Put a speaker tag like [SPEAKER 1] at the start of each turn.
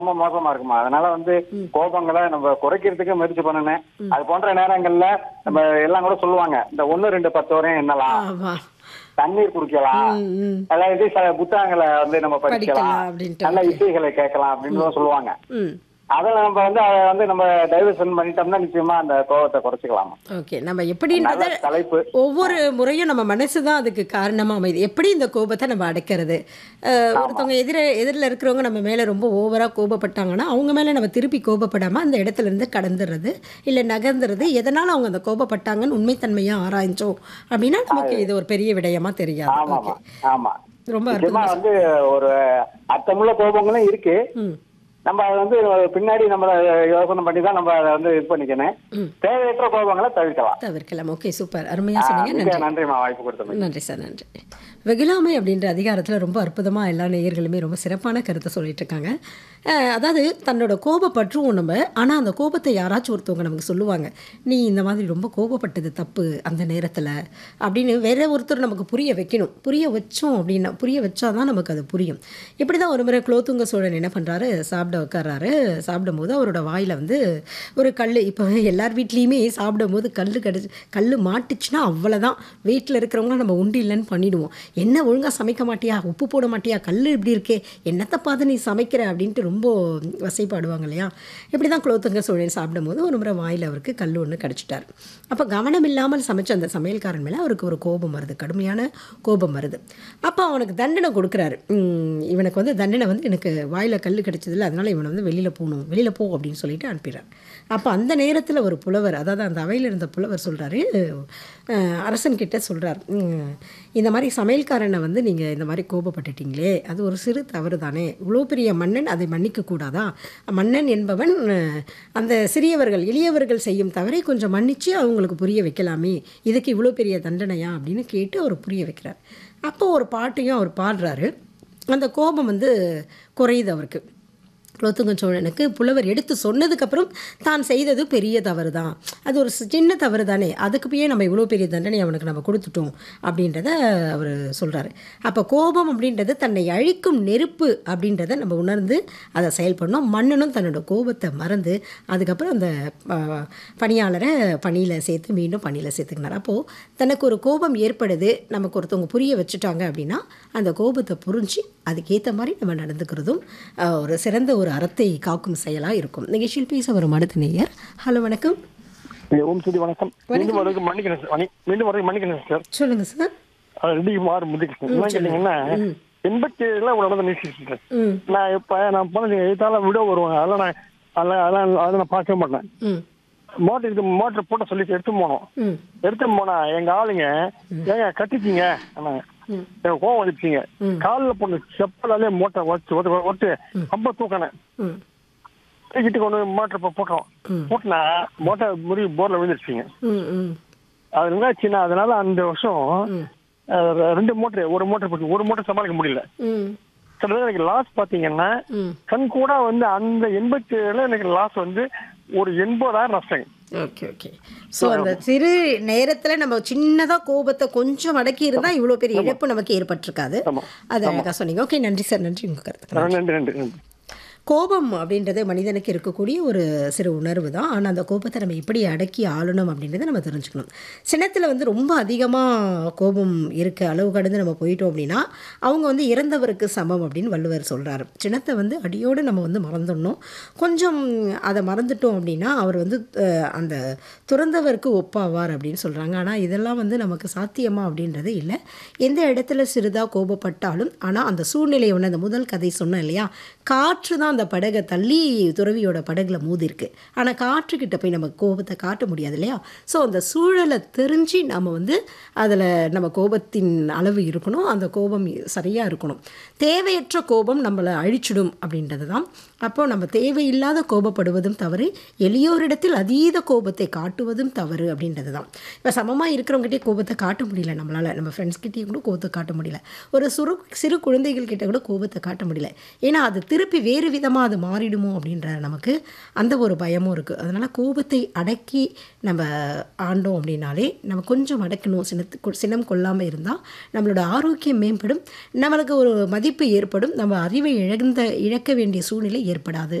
[SPEAKER 1] ரொம்ப மோசமா இருக்குமா அதனால வந்து கோபங்களை நம்ம குறைக்கிறதுக்கு முயற்சி பண்ணணும் அது போன்ற நேரங்கள்ல நம்ம எல்லாம் கூட சொல்லுவாங்க இந்த ஒண்ணு ரெண்டு பத்து வரையும் என்னலாம்
[SPEAKER 2] ஆமா
[SPEAKER 1] தண்ணீர் குடிக்கலாம்
[SPEAKER 2] ம், ம்.
[SPEAKER 1] அதாவது சில புத்தகங்களை வந்து நம்ம
[SPEAKER 2] படிக்கலாம்
[SPEAKER 1] படிக்கலாம்
[SPEAKER 2] அப்படின்ட்டு.
[SPEAKER 1] நல்ல இசைகளை கேட்கலாம் அப்படின்னு சொல்லுவாங்க
[SPEAKER 2] ம்
[SPEAKER 1] அதில் நம்ம வந்து அதை வந்து நம்ம டைவர்ஷன் பண்ணிட்டோம்னா நிச்சயமா அந்த கோபத்தை குறைச்சிக்கலாமா
[SPEAKER 2] ஓகே நம்ம எப்படின்றத
[SPEAKER 1] நல்ல தலைப்பு
[SPEAKER 2] ஒவ்வொரு முறையும் நம்ம மனசு தான் அதுக்கு காரணமா அமையுது எப்படி இந்த கோபத்தை நம்ம அடக்கிறது அஹ், ஒருத்தவங்க எதிர எதிரில் இருக்கிறவங்க நம்ம மேலே ரொம்ப ஓவராக கோபப்பட்டாங்கன்னா அவங்க மேலே நம்ம திருப்பி கோபப்படாமல் அந்த இடத்துல இருந்து கடந்துடுறது இல்லை நகர்ந்துறது எதனால் அவங்க அந்த கோபப்பட்டாங்கன்னு உண்மைத்தன்மையாக ஆராய்ஞ்சோம் அப்படின்னா நமக்கு இது ஒரு பெரிய விடயமா தெரியாது
[SPEAKER 1] ஆமாமா
[SPEAKER 2] ஓகே
[SPEAKER 1] ஆமா
[SPEAKER 2] ரொம்ப
[SPEAKER 1] நிச்சயமா
[SPEAKER 2] அற்புதமா
[SPEAKER 1] வந்து ஒரு அர்த்தமுள்ள கோபங்களும் இருக்கு
[SPEAKER 2] ம்
[SPEAKER 1] நம்ம அதை வந்து பின்னாடி நம்ம யோசனை பண்ணி தான் நம்ம அதை வந்து இது பண்ணிக்கணும் தேவையற்ற கோபங்களை தவிர்க்கலாம்
[SPEAKER 2] தவிர்க்கலாம் ஓகே சூப்பர் அருமையாக
[SPEAKER 1] ஆ,
[SPEAKER 2] சொன்னீங்க
[SPEAKER 1] மிக
[SPEAKER 2] நன்றி
[SPEAKER 1] நன்றிமா வாய்ப்பு கொடுத்தது
[SPEAKER 2] நன்றி சார் நன்றி வெகுளாமை அப்படின்ற அதிகாரத்தில் ரொம்ப அற்புதமாக எல்லா நேயர்களுமே ரொம்ப சிறப்பான கருத்தை சொல்லிட்டு இருக்காங்க அஹ், அதாவது தன்னோட கோபப்பற்றுவோம் நம்ம ஆனால் அந்த கோபத்தை யாராச்சும் ஒருத்தவங்க நமக்கு சொல்லுவாங்க நீ இந்த மாதிரி ரொம்ப கோபப்பட்டது தப்பு அந்த நேரத்தில் அப்படின்னு வேற ஒருத்தர் நமக்கு புரிய வைக்கணும் புரிய வச்சோம் அப்படின்னா புரிய வச்சாதான் நமக்கு அது புரியும் இப்படி தான் ஒரு முறை குலோத்துங்க சோழன் என்ன பண்ணுறாரு சாப்பிட உட்கார்றாரு சாப்பிடும் போது அவரோட வாயில் வந்து ஒரு கல் இப்போ எல்லார் வீட்லேயுமே சாப்பிடும் போது கல் கிடச்சி கல் மாட்டுச்சுன்னா அவ்வளோதான் வீட்டில் இருக்கிறவங்க நம்ம உண்டு இல்லைன்னு பண்ணிடுவோம் என்ன ஒழுங்காக சமைக்க மாட்டியா உப்பு போட மாட்டியா கல் இப்படி இருக்கே என்னத்தை பார்த்து நீ சமைக்கிற அப்படின்ட்டு ரொம்ப வசைப்பாடுவாங்க இல்லையா இப்படி தான் குலோத்துங்க சோழன் சாப்பிடும்போது ஒரு முறை வாயில் அவருக்கு கல் ஒன்று கிடச்சிட்டார் அப்போ கவனம் இல்லாமல் சமைச்ச அந்த சமையல்காரன் மேலே அவருக்கு ஒரு கோபம் வருது கடுமையான கோபம் வருது அப்போ அவனுக்கு தண்டனை கொடுக்குறாரு உம், இவனுக்கு வந்து தண்டனை வந்து எனக்கு வாயில் கல் கிடைச்சதில்ல அதனால் இவனை வந்து வெளியில் போகணும் வெளியில் போ அப்படின்னு சொல்லிட்டு அனுப்பிடுறார் அப்போ அந்த நேரத்தில் ஒரு புலவர் அதாவது அந்த அவையில் இருந்த புலவர் சொல்கிறாரு அரசன்கிட்ட சொல்கிறார் இந்த மாதிரி சமையல்காரனை வந்து நீங்கள் இந்த மாதிரி கோபப்பட்டுட்டீங்களே அது ஒரு சிறு தவறு தானே இவ்வளோ பெரிய மன்னன் அதை மன்னிக்க கூடாதா மன்னன் என்பவன் அஹ், அந்த சிறியவர்கள் எளியவர்கள் செய்யும் தவறை கொஞ்சம் மன்னிச்சு அவங்களுக்கு புரிய வைக்கலாமே இதுக்கு இவ்வளோ பெரிய தண்டனையா அப்படின்னு கேட்டு அவர் புரிய வைக்கிறார் அப்போ ஒரு பாட்டையும் அவர் பாடுறாரு அந்த கோபம் வந்து குறையுது அவருக்கு குலோத்துங்க சோழனுக்கு புலவர் எடுத்து சொன்னதுக்கப்புறம் தான் செய்தது பெரிய தவறு தான் அது ஒரு சி- சின்ன தவறு தானே அதுக்கு போய் நம்ம இவ்வளோ பெரிய தண்டனை அவனுக்கு நம்ம கொடுத்துட்டோம் அப்படின்றத அவர் சொல்கிறாரு அப்போ கோபம் அப்படின்றது தன்னை அழிக்கும் நெருப்பு அப்படின்றத நம்ம உணர்ந்து அதை செயல்படணும் மன்னனும் தன்னோட கோபத்தை மறந்து அதுக்கப்புறம் அந்த ஆ, பணியாளரை பணியில் சேர்த்து மீண்டும் பணியில் சேர்த்துக்கினார் அப்போது தனக்கு ஒரு கோபம் ஏற்படுது நமக்கு ஒருத்தவங்க புரிய வச்சுட்டாங்க அப்படின்னா அந்த கோபத்தை புரிஞ்சு அதுக்கேற்ற மாதிரி நம்ம நடந்துக்கிறதும் ஆ, ஒரு சிறந்த ஒரு அறத்தை காக்கும் செயலாக இருக்கும் நிகழ்ச்சியில் பேச வரும் அடுத்த நேயர் ஹலோ வணக்கம்
[SPEAKER 3] ஓம் சுதி வணக்கம் மீண்டும் வரதுக்கு மன்னிக்கணும் சார் மணி- மீண்டும் வரதுக்கு மன்னிக்கணும் சார்
[SPEAKER 2] சொல்லுங்கள் சார்
[SPEAKER 3] அது ரெண்டு மாறு முதிக்கிருக்கேன் என்ன கேட்டீங்கன்னா எண்பத்தி ஏழுல ஒரு நடந்த நியூஸ்
[SPEAKER 2] ம்
[SPEAKER 3] நான் இப்ப நான் போன எழுத்தால விட வருவாங்க அதெல்லாம் நான் அதெல்லாம் அதெல்லாம் அதை நான் பார்க்கவே மாட்டேன்
[SPEAKER 2] ம்
[SPEAKER 3] மோட்டர் இது மோட்டர் போட்ட சொல்லி எடுத்து போனோம்
[SPEAKER 2] ம்
[SPEAKER 3] எடுத்து போனா எங்க ஆளுங்க ஏங்க கட்டிச்சிங்க ஆனாங்க. எனக்கு கோவம் வந்துச்சுங்க காலில் போன செப்பலாலே மோட்டர் ஒட்டு ஒட்டு ஒட்டு ரொம்ப தூக்கினேன்
[SPEAKER 2] ம்
[SPEAKER 3] தூக்கிட்டு கொண்டு மோட்டர் இப்போ போட்டோம் போட்டுனா மோட்டர் முறி போர்ல விழுந்துருச்சுங்க
[SPEAKER 2] ம் ம்
[SPEAKER 3] அது என்னாச்சுன்னா அதனால அந்த வருஷம் அஹ், ரெண்டு மோட்டர் ஒரு மோட்டர் போட்டு ஒரு மோட்டர் சமாளிக்க முடியல
[SPEAKER 2] ம்
[SPEAKER 3] சில நேரம் எனக்கு லாஸ் பாத்தீங்கன்னா
[SPEAKER 2] ம்
[SPEAKER 3] கண் கூட வந்து அந்த எண்பத்தி ஏழுல எனக்கு லாஸ் வந்து ஒரு எண்பதாயிரம் நஷ்டம்
[SPEAKER 2] ஓகே ஓகே ஸோ அந்த சிறு நேரத்தில் நம்ம சின்னதாக கோபத்தை கொஞ்சம் அடக்கி இருந்தால் இவ்வளோ பெரிய இழப்பு நமக்கு ஏற்பட்டிருக்காது
[SPEAKER 3] ஆமா.
[SPEAKER 2] அது அழகாக சொன்னீங்க ஓகே நன்றி சார் நன்றி உங்கள் கருத்துக்கு
[SPEAKER 3] நன்றி நன்றி நன்றி
[SPEAKER 2] கோபம் அப்படின்றது மனிதனுக்கு இருக்கக்கூடிய ஒரு சிறு உணர்வு தான் ஆனால் அந்த கோபத்தை நம்ம எப்படி அடக்கி ஆளணும் அப்படின்றத நம்ம தெரிஞ்சுக்கணும் சினத்தில் வந்து ரொம்ப அதிகமாக கோபம் இருக்க அளவு கடந்து நம்ம போயிட்டோம் அப்படின்னா அவங்க வந்து இறந்தவருக்கு சமம் அப்படின்னு வள்ளுவர் சொல்கிறாரு சினத்தை வந்து அடியோடு நம்ம வந்து மறந்துடணும் கொஞ்சம் அதை மறந்துட்டோம் அப்படின்னா அவர் வந்து அஹ், அந்த துறந்தவருக்கு ஒப்பாவார் அப்படின்னு சொல்கிறாங்க ஆனால் இதெல்லாம் வந்து நமக்கு சாத்தியமா அப்படின்றது இல்லை எந்த இடத்துல சிறிதாக கோபப்பட்டாலும் ஆனால் அந்த சூழ்நிலையை ஒன்று அந்த முதல் கதை சொன்னேன் இல்லையா காற்று தான் அந்த படகை தள்ளி துறவியோட படகுல மோதிருக்கு ஆனால் காற்றுக்கிட்ட போய் நம்ம கோபத்தை காட்ட முடியாது இல்லையா ஸோ அந்த சூழலை தெரிஞ்சு நம்ம வந்து அதில் நம்ம கோபத்தின் அளவு இருக்கணும் அந்த கோபம் சரியாக இருக்கணும் தேவையற்ற கோபம் நம்மளை அழிச்சிடும் அப்படின்றது தான் அப்போ நம்ம தேவையில்லாத கோபப்படுவதும் தவறு எளியோரிடத்தில் அதீத கோபத்தை காட்டுவதும் தவறு அப்படின்றது தான் இப்போ சமமாக இருக்கிறவங்ககிட்டயே கோபத்தை காட்ட முடியல நம்மளால் நம்ம ஃப்ரெண்ட்ஸ்கிட்டயும் கூட கோபத்தை காட்ட முடியல ஒரு சுரு சிறு குழந்தைகள் கிட்ட கூட கோபத்தை காட்ட முடியல ஏன்னா அது திருப்பி வேறு வித விபரீதமாக அது மாறிடுமோ அப்படின்ற நமக்கு அந்த ஒரு பயமும் இருக்குது அதனால் கோபத்தை அடக்கி நம்ம ஆண்டோம் அப்படின்னாலே நம்ம கொஞ்சம் அடக்கணும் சினத்து சினம் கொள்ளாமல் இருந்தால் நம்மளோட ஆரோக்கியம் மேம்படும் நம்மளுக்கு ஒரு மதிப்பு ஏற்படும் நம்ம அறிவை இழந்த இழக்க வேண்டிய சூழ்நிலை ஏற்படாது